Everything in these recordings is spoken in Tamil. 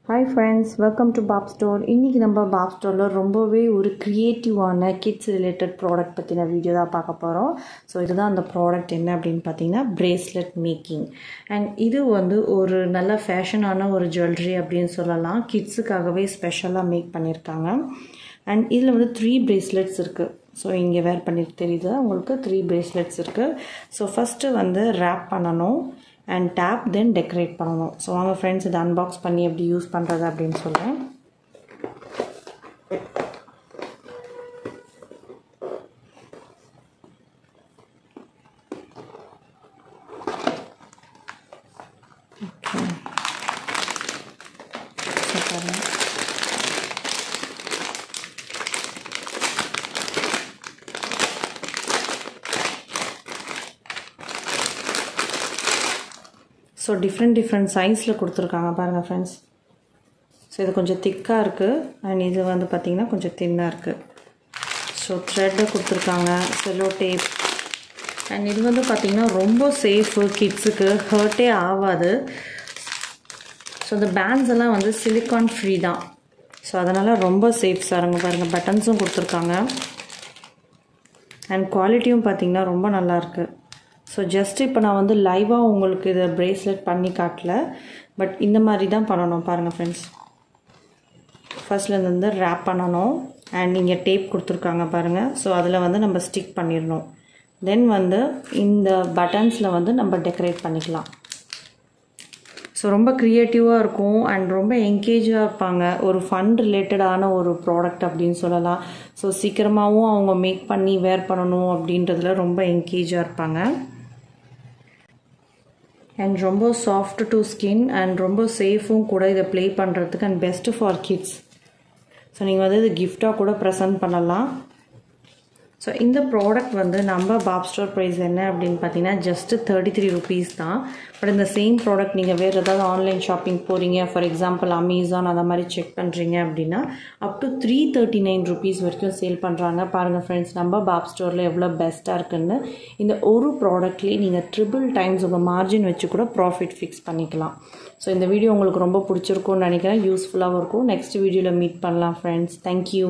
hi friends welcome to Pop Store இன்றைக்கி நம்ம பாப் ஸ்டோரில் ரொம்பவே ஒரு க்ரியேட்டிவான கிட்ஸ் ரிலேட்டட் ப்ராடக்ட் பற்றின வீடியோ தான் பார்க்க போகிறோம் ஸோ இதுதான் அந்த ப்ராடக்ட் என்ன அப்படின்னு பார்த்தீங்கன்னா பிரேஸ்லெட் மேக்கிங் அண்ட் இது வந்து ஒரு நல்ல ஃபேஷனான ஒரு ஜுவல்லரி அப்படின்னு சொல்லலாம் கிட்ஸுக்காகவே ஸ்பெஷலாக மேக் பண்ணியிருக்காங்க அண்ட் இதில் வந்து த்ரீ பிரேஸ்லெட்ஸ் இருக்குது ஸோ இங்கே வேர் பண்ணிட்டு தெரியுது உங்களுக்கு த்ரீ பிரேஸ்லெட்ஸ் இருக்குது ஸோ ஃபஸ்ட்டு வந்து ரேப் பண்ணணும் அண்ட் டேப் தென் டெக்கரேட் பண்ணணும் ஸோ வாங்க ஃப்ரெண்ட்ஸ் இதை அன்பாக்ஸ் பண்ணி எப்படி யூஸ் பண்ணுறது அப்படின்னு சொல்கிறேன் ஓகே ஸோ பாருங்கள் ஸோ டிஃப்ரெண்ட் டிஃப்ரெண்ட் சைஸில் கொடுத்துருக்காங்க பாருங்கள் ஃப்ரெண்ட்ஸ் ஸோ இது கொஞ்சம் திக்காக இருக்குது அண்ட் இது வந்து பார்த்திங்கன்னா கொஞ்சம் தின்னாக இருக்குது ஸோ த்ரெட்டை கொடுத்துருக்காங்க செல்லோ டேப் அண்ட் இது வந்து பார்த்திங்கன்னா ரொம்ப சேஃபு கிட்ஸுக்கு ஹர்ட்டே ஆகாது ஸோ இந்த பேண்ட்ஸ் எல்லாம் வந்து சிலிக்கான் ஃப்ரீ தான் ஸோ அதனால் ரொம்ப சேஃப் சாருங்க பாருங்கள் பட்டன்ஸும் கொடுத்துருக்காங்க அண்ட் குவாலிட்டியும் பார்த்திங்கன்னா ரொம்ப நல்லாயிருக்கு ஸோ ஜஸ்ட் இப்போ நான் வந்து லைவாக உங்களுக்கு இதை ப்ரேஸ்லெட் பண்ணி காட்டல பட் இந்த மாதிரி தான் பண்ணணும் பாருங்கள் ஃப்ரெண்ட்ஸ் ஃபர்ஸ்ட்லேருந்து வந்து ரேப் பண்ணணும் அண்ட் இங்கே டேப் கொடுத்துருக்காங்க பாருங்கள் ஸோ அதில் வந்து நம்ம ஸ்டிக் பண்ணிடணும் தென் வந்து இந்த பட்டன்ஸில் வந்து நம்ம டெக்கரேட் பண்ணிக்கலாம் ஸோ ரொம்ப க்ரியேட்டிவாக இருக்கும் அண்ட் ரொம்ப என்கேஜாக இருப்பாங்க ஒரு ஃபன் ரிலேட்டடான ஒரு ப்ராடக்ட் அப்படின்னு சொல்லலாம் ஸோ சீக்கிரமாகவும் அவங்க மேக் பண்ணி வேர் பண்ணணும் அப்படின்றதுல ரொம்ப என்கேஜாக இருப்பாங்க அண்ட் ரொம்ப சாஃப்ட் டு ஸ்கின் அண்ட் ரொம்ப சேஃபும் கூட இதை ப்ளே பண்ணுறதுக்கு and best for kids so நீங்கள் வந்து இது கிஃப்டாக கூட ப்ரெசென்ட் பண்ணலாம் ஸோ இந்த ப்ராடக்ட் வந்து நம்ம பாப் ஸ்டோர் ப்ரைஸ் என்ன அப்படின்னு பார்த்தீங்கன்னா ஜஸ்ட்டு தேர்ட்டி த்ரீ ருபீஸ் தான் பட் இந்த சேம் ப்ராடக்ட் நீங்கள் வேறு ஏதாவது ஆன்லைன் ஷாப்பிங் போகிறீங்க ஃபார் எக்ஸாம்பிள் அமேசான் அந்த மாதிரி செக் பண்ணுறீங்க அப்படின்னா up to three thirty nine rupees வரைக்கும் சேல் பண்ணுறாங்க பாருங்கள் ஃப்ரெண்ட்ஸ் நம்ம பாப் ஸ்டோரில் எவ்வளோ பெஸ்ட்டாக இருக்குன்னு இந்த ஒரு ப்ராடக்ட்லேயே நீங்கள் ட்ரிபிள் டைம்ஸ் உங்கள் மார்ஜின் வச்சு கூட ப்ராஃபிட் ஃபிக்ஸ் பண்ணிக்கலாம் ஸோ இந்த வீடியோ உங்களுக்கு ரொம்ப பிடிச்சிருக்கும்னு நினைக்கிறேன் யூஸ்ஃபுல்லாகவும் இருக்கும் நெக்ஸ்ட் வீடியோவில் மீட் பண்ணலாம் ஃப்ரெண்ட்ஸ் தேங்க்யூ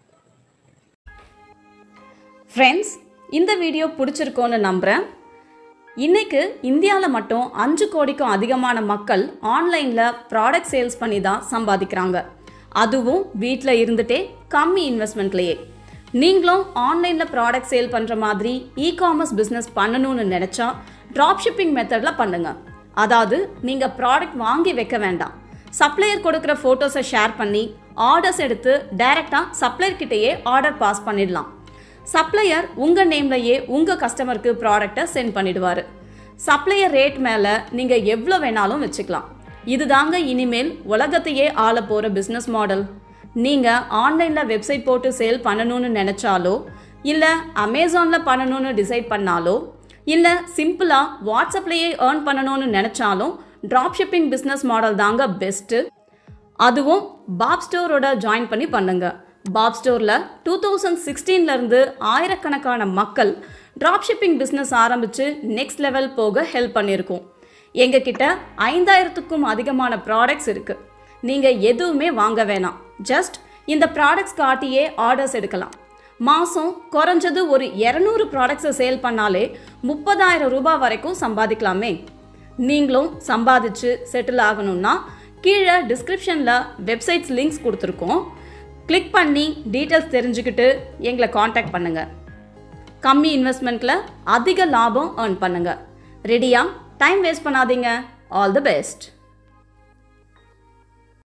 ஃப்ரெண்ட்ஸ் இந்த வீடியோ பிடிச்சிருக்கோன்னு நம்புகிறேன் இன்னைக்கு இந்தியாவில் மட்டும் அஞ்சு கோடிக்கும் அதிகமான மக்கள் ஆன்லைனில் ப்ராடக்ட் சேல்ஸ் பண்ணி தான் சம்பாதிக்கிறாங்க அதுவும் வீட்டில் இருந்துட்டே கம்மி இன்வெஸ்ட்மெண்ட்லேயே நீங்களும் ஆன்லைனில் ப்ராடக்ட் சேல் பண்ணுற மாதிரி இ காமர்ஸ் பிஸ்னஸ் பண்ணணும்னு நினச்சா ட்ராப் ஷிப்பிங் மெத்தடில் பண்ணுங்கள் அதாவது நீங்கள் ப்ராடக்ட் வாங்கி வைக்க வேண்டாம் சப்ளையர் கொடுக்குற ஃபோட்டோஸை ஷேர் பண்ணி ஆர்டர்ஸ் எடுத்து டைரெக்டாக சப்ளையர் கிட்டேயே ஆர்டர் பாஸ் பண்ணிடலாம் சப்ளையர் உங்கள் நேம்லையே உங்கள் கஸ்டமருக்கு ப்ராடக்டை சென்ட் பண்ணிடுவார் சப்ளையர் ரேட் மேலே நீங்கள் எவ்வளோ வேணாலும் வச்சுக்கலாம் இதுதாங்க இனிமேல் உலகத்தையே ஆள போகிற பிஸ்னஸ் மாடல் நீங்கள் ஆன்லைனில் வெப்சைட் போட்டு சேல் பண்ணணும்னு நினச்சாலோ இல்லை அமேசானில் பண்ணணும்னு டிசைட் பண்ணாலோ இல்லை சிம்பிளாக வாட்ஸ்அப்லேயே ஏர்ன் பண்ணணும்னு நினச்சாலும் ட்ராப் ஷிப்பிங் பிஸ்னஸ் மாடல் தாங்க பெஸ்ட்டு அதுவும் பாப் ஸ்டோரோட ஜாயின் பண்ணி பண்ணுங்க பாப் ஸ்டோரில் டூ தௌசண்ட் சிக்ஸ்டீன்லேருந்து ஆயிரக்கணக்கான மக்கள் ட்ராப் ஷிப்பிங் பிஸ்னஸ் ஆரம்பித்து நெக்ஸ்ட் லெவல் போக ஹெல்ப் பண்ணியிருக்கோம் எங்ககிட்ட ஐந்தாயிரத்துக்கும் அதிகமான ப்ராடக்ட்ஸ் இருக்குது நீங்கள் எதுவுமே வாங்க வேணாம் ஜஸ்ட் இந்த ப்ராடக்ட்ஸ் காட்டியே ஆர்டர்ஸ் எடுக்கலாம் மாதம் குறைஞ்சது ஒரு இரநூறு ப்ராடக்ட்ஸை சேல் பண்ணாலே முப்பதாயிரம் ரூபாய் வரைக்கும் சம்பாதிக்கலாமே நீங்களும் சம்பாதிச்சு செட்டில் ஆகணும்னா கீழே டிஸ்கிரிப்ஷனில் வெப்சைட்ஸ் லிங்க்ஸ் கொடுத்துருக்கோம் கிளிக் பண்ணி டீட்டெயில்ஸ் தெரிஞ்சுக்கிட்டு எங்களை காண்டாக்ட் பண்ணுங்கள் கம்மி இன்வெஸ்ட்மெண்ட்டில் அதிக லாபம் ஏர்ன் பண்ணுங்கள் ரெடியா டைம் வேஸ்ட் பண்ணாதீங்க ஆல் தி பெஸ்ட்